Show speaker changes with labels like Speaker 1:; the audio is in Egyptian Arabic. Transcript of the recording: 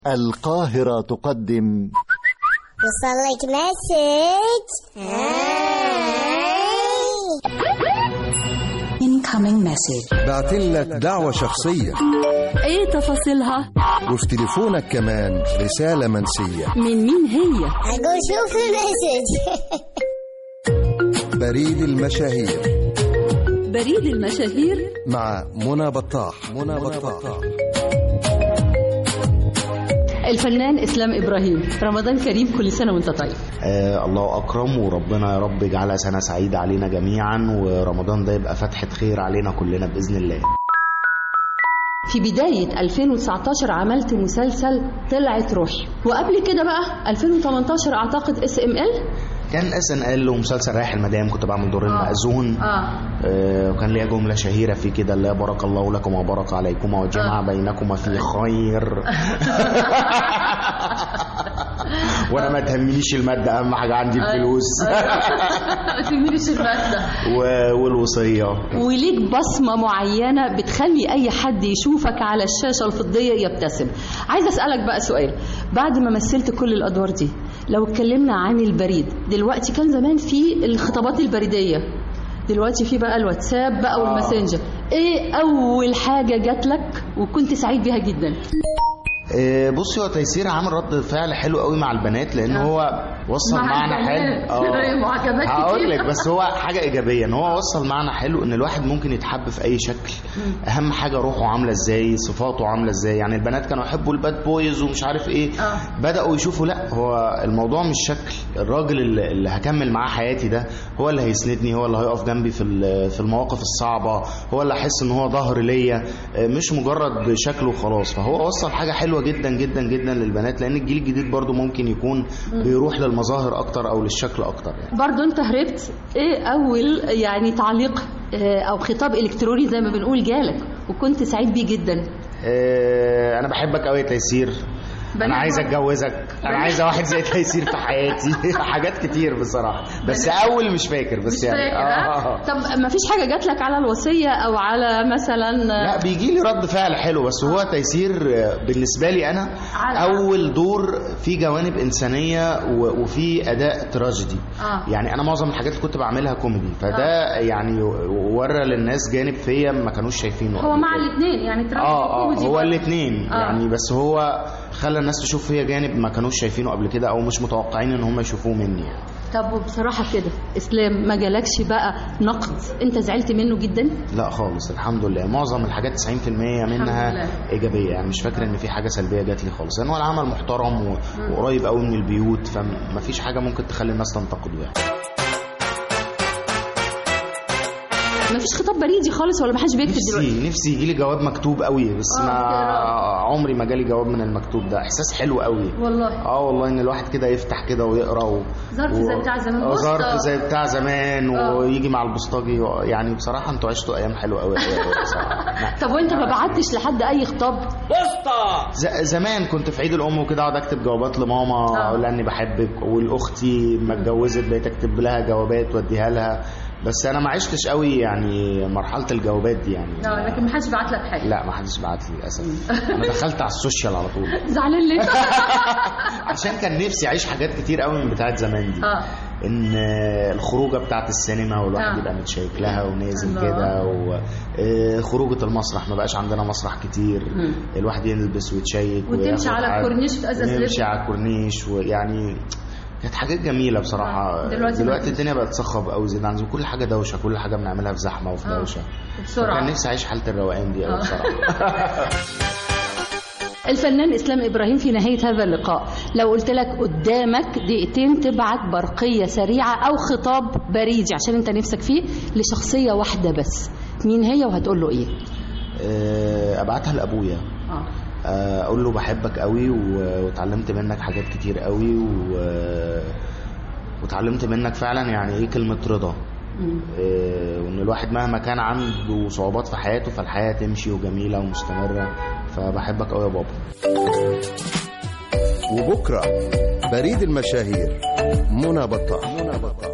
Speaker 1: القاهرة تقدم
Speaker 2: وصل لك مسج
Speaker 3: incoming message
Speaker 4: بعتين لك دعوة شخصية
Speaker 5: ايه تفاصيلها
Speaker 4: وفي تليفونك كمان رسالة منسية
Speaker 5: من مين هي
Speaker 2: اقول شوف المسج
Speaker 4: بريد المشاهير
Speaker 5: بريد المشاهير
Speaker 4: مع منى بطاح منى بطاح
Speaker 5: الفنان اسلام ابراهيم رمضان كريم كل سنه وانت طيب
Speaker 6: آه الله أكرم وربنا يا رب يجعلها سنة سعيدة علينا جميعا ورمضان ده يبقى فتحة خير علينا كلنا بإذن الله
Speaker 5: في بداية 2019 عملت مسلسل طلعت روحي وقبل كده بقى 2018 اعتقد اس ام ال
Speaker 6: كان اس ان ال ومسلسل رايح المدام كنت بعمل دور المأذون
Speaker 5: اه
Speaker 6: آه وكان ليا جملة شهيرة في كده اللي هي بارك الله لكم وبارك عليكم وجمع بينكما في خير وانا ما تهمنيش المادة اهم حاجة عندي الفلوس
Speaker 5: تميلش المادة
Speaker 6: و- والوصية
Speaker 5: وليك بصمة معينة بتخلي أي حد يشوفك على الشاشة الفضية يبتسم عايزة أسألك بقى سؤال بعد ما مثلت كل الأدوار دي لو اتكلمنا عن البريد دلوقتي كان زمان في الخطابات البريدية دلوقتي في بقى الواتساب بقى والماسنجر ايه اول حاجة جات لك وكنت سعيد بيها جدا
Speaker 6: آه، بصي هو تيسير عامل رد فعل حلو قوي مع البنات لان هو وصل
Speaker 5: مع
Speaker 6: معنا
Speaker 5: البنات.
Speaker 6: حلو
Speaker 5: معجبات كتير.
Speaker 6: هقول لك بس هو حاجه ايجابيه ان هو وصل معنا حلو ان الواحد ممكن يتحب في اي شكل اهم حاجه روحه عامله ازاي صفاته عامله ازاي يعني البنات كانوا يحبوا الباد بويز ومش عارف ايه
Speaker 5: آه.
Speaker 6: بداوا يشوفوا لا هو الموضوع مش شكل الراجل اللي, اللي هكمل معاه حياتي ده هو اللي هيسندني هو اللي هيقف جنبي في ال- في المواقف الصعبه هو اللي احس ان هو ظهر ليا آه، مش مجرد شكله وخلاص فهو وصل حاجه حلوه جدا جدا جدا للبنات لان الجيل الجديد برضو ممكن يكون بيروح للمظاهر اكتر او للشكل اكتر يعني
Speaker 5: برضو انت هربت ايه اول يعني تعليق آه، او خطاب الكتروني زي ما بنقول جالك وكنت سعيد بيه جدا
Speaker 6: آه، انا بحبك قوي يا تيسير انا
Speaker 5: بنات
Speaker 6: عايز
Speaker 5: برضه.
Speaker 6: اتجوزك انا عايزه واحد زي تيسير في حياتي حاجات كتير بصراحه بس اول مش فاكر بس
Speaker 5: مش
Speaker 6: يعني
Speaker 5: فاكر
Speaker 6: آه.
Speaker 5: آه. طب ما فيش حاجه جات لك على الوصيه او على مثلا
Speaker 6: لا بيجي لي رد فعل حلو بس هو تيسير آه، بالنسبه لي انا
Speaker 5: على-
Speaker 6: اول دور فيه جوانب انسانيه و- وفيه اداء تراجيدي
Speaker 5: آه.
Speaker 6: يعني انا معظم الحاجات اللي كنت بعملها كوميدي فده يعني ورى للناس جانب فيا ما كانوش شايفينه
Speaker 5: هو
Speaker 6: قبل
Speaker 5: مع
Speaker 6: كده.
Speaker 5: الاثنين يعني تراجيدي
Speaker 6: اه اه
Speaker 5: وكوميدي
Speaker 6: هو
Speaker 5: برضه.
Speaker 6: الاثنين
Speaker 5: آه.
Speaker 6: يعني بس هو خلى الناس تشوف فيا جانب ما كانوش شايفينه قبل كده او مش متوقعين ان هم يشوفوه مني يعني.
Speaker 5: طب وبصراحه كده اسلام ما جالكش بقى نقد انت زعلت منه جدا
Speaker 6: لا خالص الحمد لله معظم الحاجات 90% منها
Speaker 5: لله.
Speaker 6: ايجابيه يعني مش فاكر ان في حاجه سلبيه جات لي خالص لان هو العمل محترم و... وقريب قوي من البيوت فما فيش حاجه ممكن تخلي الناس تنتقده يعني
Speaker 5: ما فيش خطاب بريدي خالص ولا ما حدش بيكتب دلوقتي
Speaker 6: نفسي نفسي يجي لي جواب مكتوب قوي بس
Speaker 5: آه،
Speaker 6: ما
Speaker 5: تقرأ.
Speaker 6: عمري ما جالي جواب من المكتوب ده احساس حلو قوي
Speaker 5: والله
Speaker 6: اه والله ان الواحد كده يفتح كده ويقرا و...
Speaker 5: ظرف زي بتاع زمان.
Speaker 6: آه، ظرف
Speaker 5: بوسطة.
Speaker 6: زي بتاع زمان
Speaker 5: آه.
Speaker 6: ويجي مع البوسطجي و- يعني بصراحه انتوا عشتوا ايام حلوه قوي بصراحه
Speaker 5: طب وانت ما بعتش لحد اي خطاب
Speaker 6: ز- زمان كنت في عيد الام وكده اقعد اكتب جوابات لماما
Speaker 5: آه.
Speaker 6: اقول لها اني بحبك والاختي ما اتجوزت بقيت اكتب لها جوابات واديها لها بس انا ما عشتش قوي يعني مرحله الجوابات دي يعني
Speaker 5: لا لكن ما حدش بعت لك حاجه
Speaker 6: لا ما حدش بعت لي للاسف انا دخلت على السوشيال على طول
Speaker 5: زعلان ليه
Speaker 6: عشان كان نفسي اعيش حاجات كتير قوي من بتاعت زمان دي
Speaker 5: اه
Speaker 6: ان الخروجه بتاعت السينما والواحد
Speaker 5: آه.
Speaker 6: يبقى متشيك لها ونازل
Speaker 5: الله.
Speaker 6: كده وخروجه المسرح ما بقاش عندنا مسرح كتير
Speaker 5: مم.
Speaker 6: الواحد يلبس ويتشيك
Speaker 5: وتمشي
Speaker 6: وياخد
Speaker 5: على
Speaker 6: حاجة.
Speaker 5: الكورنيش وتقزقز
Speaker 6: نمشي
Speaker 5: لب.
Speaker 6: على الكورنيش ويعني كانت حاجات جميله بصراحه
Speaker 5: آه. دلوقتي
Speaker 6: دلوقتي
Speaker 5: ما
Speaker 6: الدنيا بقت صخب قوي زيادة عن كل حاجه دوشه كل حاجه بنعملها في زحمه وفي
Speaker 5: آه.
Speaker 6: دوشه
Speaker 5: بسرعة.
Speaker 6: كان نفسي اعيش حاله الروقان دي قوي
Speaker 5: آه.
Speaker 6: بصراحه
Speaker 5: الفنان اسلام ابراهيم في نهايه هذا اللقاء لو قلت لك قدامك دقيقتين تبعت برقيه سريعه او خطاب بريدي عشان انت نفسك فيه لشخصيه واحده بس مين هي وهتقول له ايه
Speaker 6: آه، ابعتها لابويا
Speaker 5: اه
Speaker 6: آه، اقول له بحبك قوي و- واتعلمت منك حاجات كتير قوي و... واتعلمت منك فعلا يعني ايه كلمه رضا
Speaker 5: مم.
Speaker 6: آه، وان الواحد مهما كان عنده صعوبات في حياته فالحياه تمشي وجميله ومستمره فبحبك قوي يا بابا
Speaker 4: وبكرة بريد المشاهير منى بطاح منى بطاح